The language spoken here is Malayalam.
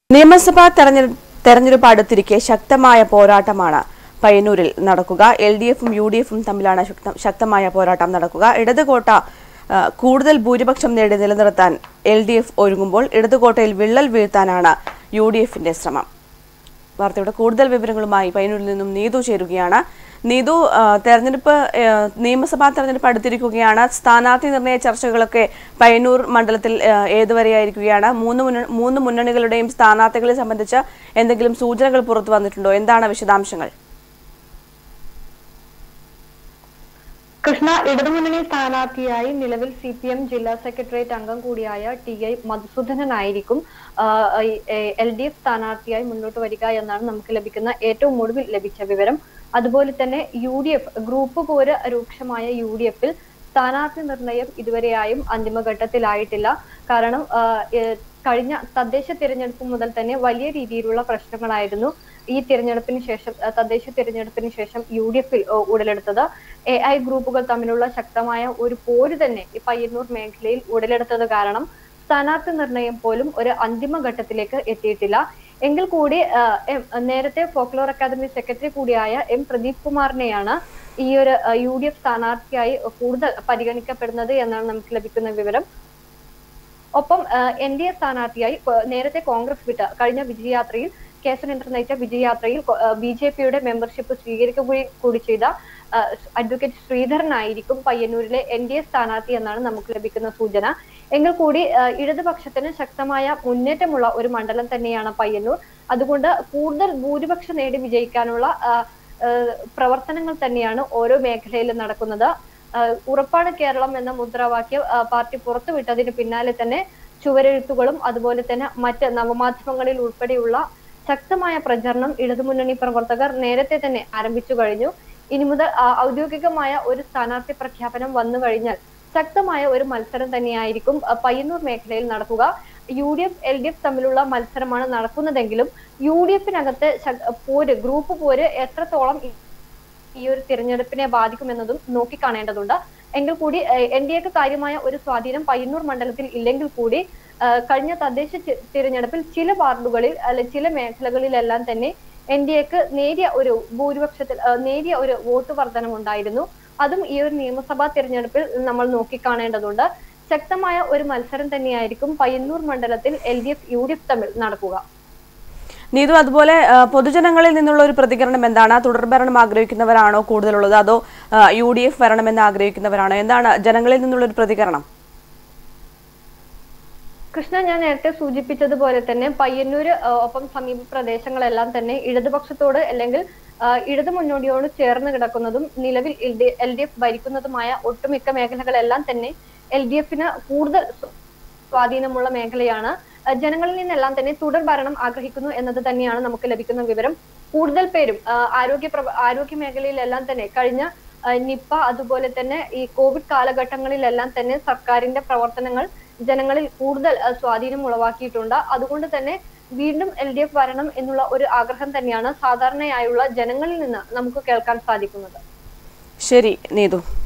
നിയമസഭാ തെരഞ്ഞെടുപ്പ് തെരഞ്ഞെടുപ്പ് അടുത്തിരിക്കെ ശക്തമായ പോരാട്ടമാണ് പയ്യന്നൂരിൽ നടക്കുക എൽ ഡി എഫും യു ഡി എഫും തമ്മിലാണ് ശക്ത- ശക്തമായ പോരാട്ടം നടക്കുക ഇടതുകോട്ട ആ, കൂടുതൽ ഭൂരിപക്ഷം നേടി നിലനിർത്താൻ എൽ ഡി എഫ് ഒരുങ്ങുമ്പോൾ ഇടതുകോട്ടയിൽ വിള്ളൽ വീഴ്ത്താനാണ് യു ഡി എഫിന്റെ ശ്രമം വാർത്തയുടെ കൂടുതൽ വിവരങ്ങളുമായി പയ്യന്നൂരിൽ നിന്നും നീതു ചേരുകയാണ് നീതു ആ, തെരഞ്ഞെടുപ്പ് ആ, നിയമസഭാ തെരഞ്ഞെടുപ്പ് അടുത്തിരിക്കുകയാണ് സ്ഥാനാർത്ഥി നിർണയ ചർച്ചകളൊക്കെ പയ്യന്നൂർ മണ്ഡലത്തിൽ ആ, ഏതുവരെയായിരിക്കുകയാണ് മൂന്ന് മുന്ന- മൂന്ന് മുന്നണികളുടെയും സ്ഥാനാർത്ഥികളെ സംബന്ധിച്ച് എന്തെങ്കിലും സൂചനകൾ പുറത്തു വന്നിട്ടുണ്ടോ എന്താണ് വിശദാംശങ്ങൾ കൃഷ്ണ ഇടതുമുന്നണി സ്ഥാനാർത്ഥിയായി നിലവിൽ സി പി എം ജില്ലാ സെക്രട്ടേറിയറ്റ് അംഗം കൂടിയായ ടി ഐ മധുസൂദനനായിരിക്കും എൽ ഡി എഫ് സ്ഥാനാർത്ഥിയായി മുന്നോട്ട് വരിക എന്നാണ് നമുക്ക് ലഭിക്കുന്ന ഏറ്റവും ഒടുവിൽ ലഭിച്ച വിവരം അതുപോലെ തന്നെ യു ഡി എഫ് ഗ്രൂപ്പ് പോര് രൂക്ഷമായ യു ഡി എഫിൽ സ്ഥാനാർത്ഥി നിർണയം ഇതുവരെയായും അന്തിമഘട്ടത്തിലായിട്ടില്ല കാരണം ആ, ഏ, കഴിഞ്ഞ തദ്ദേശ തിരഞ്ഞെടുപ്പ് മുതൽ തന്നെ വലിയ രീതിയിലുള്ള പ്രശ്നങ്ങളായിരുന്നു ഈ തിരഞ്ഞെടുപ്പിന് ശേഷം ആ, തദ്ദേശ തിരഞ്ഞെടുപ്പിന് ശേഷം യു ഡി എഫിൽ ഉടലെടുത്തത് എ ഐ ഗ്രൂപ്പുകൾ തമ്മിലുള്ള ശക്തമായ ഒരു പോര് തന്നെ ഈ പയ്യന്നൂർ മേഖലയിൽ ഉടലെടുത്തത് കാരണം സ്ഥാനാർത്ഥി നിർണയം പോലും ഒരു അന്തിമ ഘട്ടത്തിലേക്ക് എത്തിയിട്ടില്ല എങ്കിൽ കൂടി ആ, എം, നേരത്തെ ഫോക്ലോർ അക്കാദമി സെക്രട്ടറി കൂടിയായ എം പ്രദീപ് കുമാറിനെയാണ് ഈ ഒരു യു ഡി എഫ് സ്ഥാനാർത്ഥിയായി കൂടുതൽ പരിഗണിക്കപ്പെടുന്നത് എന്നാണ് നമുക്ക് ലഭിക്കുന്ന വിവരം ഒപ്പം എൻ ഡി എ സ്ഥാനാർത്ഥിയായി കൊ- നേരത്തെ കോൺഗ്രസ് വിട്ട കഴിഞ്ഞ വിജയയാത്രയിൽ കെ സുരേന്ദ്രൻ നയിച്ച വിജയയാത്രയിൽ ബി ജെ പിയുടെ മെമ്പർഷിപ്പ് സ്വീകരിക്കുകയും കൂടി ചെയ്ത ആ, അഡ്വക്കേറ്റ് ശ്രീധരനായിരിക്കും പയ്യന്നൂരിലെ എൻ ഡി എ സ്ഥാനാർത്ഥി എന്നാണ് നമുക്ക് ലഭിക്കുന്ന സൂചന എങ്കിൽ കൂടി ആ, ഇടതുപക്ഷത്തിന് ശക്തമായ മുന്നേറ്റമുള്ള ഒരു മണ്ഡലം തന്നെയാണ് പയ്യന്നൂർ അതുകൊണ്ട് കൂടുതൽ ഭൂരിപക്ഷം നേടി വിജയിക്കാനുള്ള ആ, ആ, പ്രവർത്തനങ്ങൾ തന്നെയാണ് ഓരോ മേഖലയിലും നടക്കുന്നത് ആ, ഉറപ്പാണ് കേരളം എന്ന മുദ്രാവാക്യം ആ, പാർട്ടി പുറത്തുവിട്ടതിന് പിന്നാലെ തന്നെ ചുവരെഴുത്തുകളും അതുപോലെ തന്നെ മറ്റ് നവമാധ്യമങ്ങളിൽ ഉൾപ്പെടെയുള്ള ശക്തമായ പ്രചരണം ഇടതുമുന്നണി പ്രവർത്തകർ നേരത്തെ തന്നെ ആരംഭിച്ചു കഴിഞ്ഞു ഇനി മുതൽ ആ, ഔദ്യോഗികമായ ഒരു സ്ഥാനാർത്ഥി പ്രഖ്യാപനം വന്നു കഴിഞ്ഞാൽ ശക്തമായ ഒരു മത്സരം തന്നെയായിരിക്കും ആ, പയ്യന്നൂർ മേഖലയിൽ നടക്കുക U D F L D F തമ്മിലുള്ള മത്സരമാണ് നടക്കുന്നതെങ്കിലും യു ഡി എഫിനകത്ത് പോര് ഗ്രൂപ്പ് പോര് എത്രത്തോളം ഈ- ഈ ഒരു തിരഞ്ഞെടുപ്പിനെ ബാധിക്കുമെന്നതും നോക്കിക്കാണേണ്ടതുണ്ട് എങ്കിൽ കൂടി എൻ ഡി എക്ക് കാര്യമായ ഒരു സ്വാധീനം പയ്യന്നൂർ മണ്ഡലത്തിൽ ഇല്ലെങ്കിൽ കൂടി ആ, കഴിഞ്ഞ തദ്ദേശ ചി- തിരഞ്ഞെടുപ്പിൽ ചില വാർഡുകളിൽ അല്ലെ ചില മേഖലകളിലെല്ലാം തന്നെ എൻ ഡി എക്ക് നേരിയ ഒരു ഭൂരിപക്ഷത്തിൽ ആ, നേരിയ ഒരു വോട്ട് വർധനം ഉണ്ടായിരുന്നു അതും ഈ ഒരു നിയമസഭാ തിരഞ്ഞെടുപ്പിൽ നമ്മൾ നോക്കിക്കാണേണ്ടതുണ്ട് ശക്തമായ ഒരു മത്സരം തന്നെയായിരിക്കും പയ്യന്നൂർ മണ്ഡലത്തിൽ L D F U D F തമ്മിൽ നടക്കുക നീതു അതുപോലെ ആ, പൊതുജനങ്ങളിൽ നിന്നുള്ള ഒരു പ്രതികരണം എന്താണ് തുടർഭരണം ആഗ്രഹിക്കുന്നവരാണോ കൂടുതലുള്ളത് അതോ യു ഡി എഫ് വരണമെന്ന് ആഗ്രഹിക്കുന്നവരാണോ എന്താണ് ജനങ്ങളിൽ നിന്നുള്ള ഒരു പ്രതികരണം കൃഷ്ണ ഞാൻ നേരത്തെ സൂചിപ്പിച്ചതുപോലെ തന്നെ പയ്യന്നൂര് ആ, ഒപ്പം സമീപ പ്രദേശങ്ങളെല്ലാം തന്നെ ഇടതുപക്ഷത്തോട് അല്ലെങ്കിൽ ആ, ഇടതു മുന്നോടിയോട് ചേർന്ന് കിടക്കുന്നതും നിലവിൽ എൽ ഡി എഫ് ഭരിക്കുന്നതുമായ ഒട്ടുമിക്ക മേഖലകളെല്ലാം തന്നെ എൽ ഡി എഫിന് കൂടുതൽ സ്വ- സ്വാധീനമുള്ള മേഖലയാണ് ആ, ജനങ്ങളിൽ നിന്നെല്ലാം തന്നെ തുടർ ഭരണം ആഗ്രഹിക്കുന്നു എന്നത് തന്നെയാണ് നമുക്ക് ലഭിക്കുന്ന വിവരം കൂടുതൽ പേരും ആ, ആരോഗ്യ പ്രവ- ആരോഗ്യ മേഖലയിലെല്ലാം തന്നെ കഴിഞ്ഞ ആ, നിപ്പ അതുപോലെ തന്നെ ഈ കോവിഡ് കാലഘട്ടങ്ങളിലെല്ലാം തന്നെ സർക്കാരിന്റെ പ്രവർത്തനങ്ങൾ ജനങ്ങളിൽ കൂടുതൽ ആ, സ്വാധീനം ഉളവാക്കിയിട്ടുണ്ട് അതുകൊണ്ട് തന്നെ വീണ്ടും എൽ ഡി എഫ് വരണം എന്നുള്ള ഒരു ആഗ്രഹം തന്നെയാണ് സാധാരണയായുള്ള ജനങ്ങളിൽ നിന്ന് നമുക്ക് കേൾക്കാൻ സാധിക്കുന്നത് ശരി നീതു